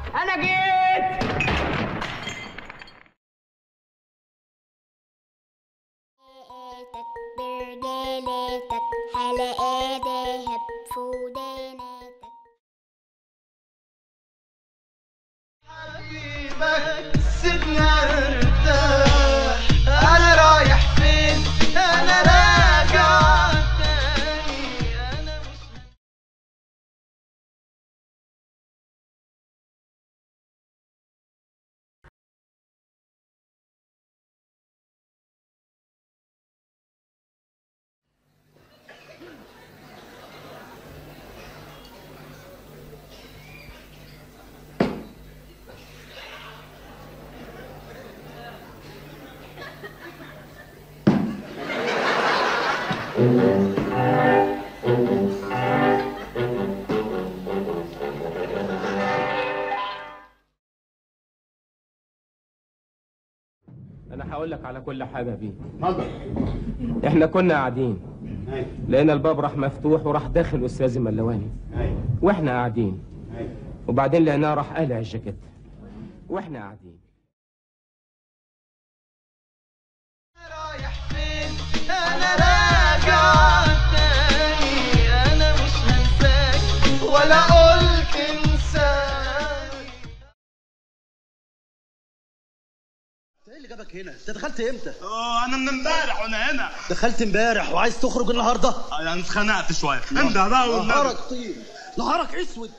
انا جيت حلقاتك برجالاتك حلقات دهب فوداناتك حبيبك سيبني ارتاح انا رايح فين انا راجع تاني انا مش انا هقول لك على كل حاجه فيه اتفضل احنا كنا قاعدين ايوه لقينا الباب راح مفتوح وراح داخل استاذ الملواني ايوه واحنا قاعدين ايوه وبعدين لقيناه راح قالع الجاكيت واحنا قاعدين رايح فين انا راجع تاني انا مش هنساك ولا قلت انساك ايه اللي جابك هنا؟ انت دخلت امتى؟ اه انا من امبارح وانا هنا دخلت امبارح وعايز تخرج النهارده؟ آه، يعني اتخنقت شويه انت بقى والنبي. نهارك طين نهارك اسود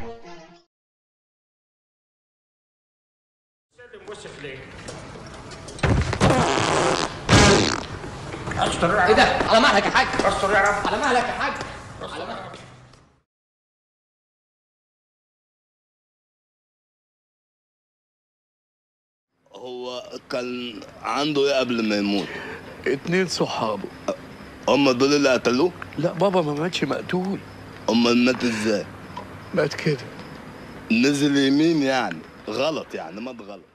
ايه ده؟ على مهلك يا حاج استر يا رب على مهلك يا حاج على مهلك هو كان عنده ايه قبل ما يموت؟ اتنين صحابه هم دول اللي قتلوه؟ لا بابا ما ماتش مقتول امال مات ازاي؟ مات كده نزل يمين يعني غلط يعني مات غلط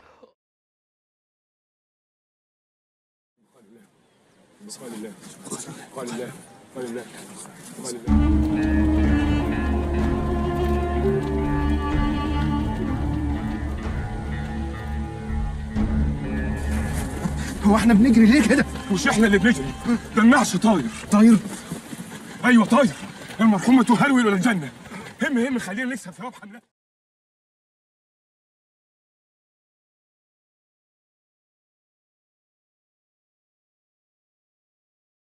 هو احنا بنجري ليه كده؟ مش احنا اللي بنجري ده النعش طاير طاير ايوه طاير المرحومه تهرول الى الجنه هم هم خلينا نكسب ثواب حملات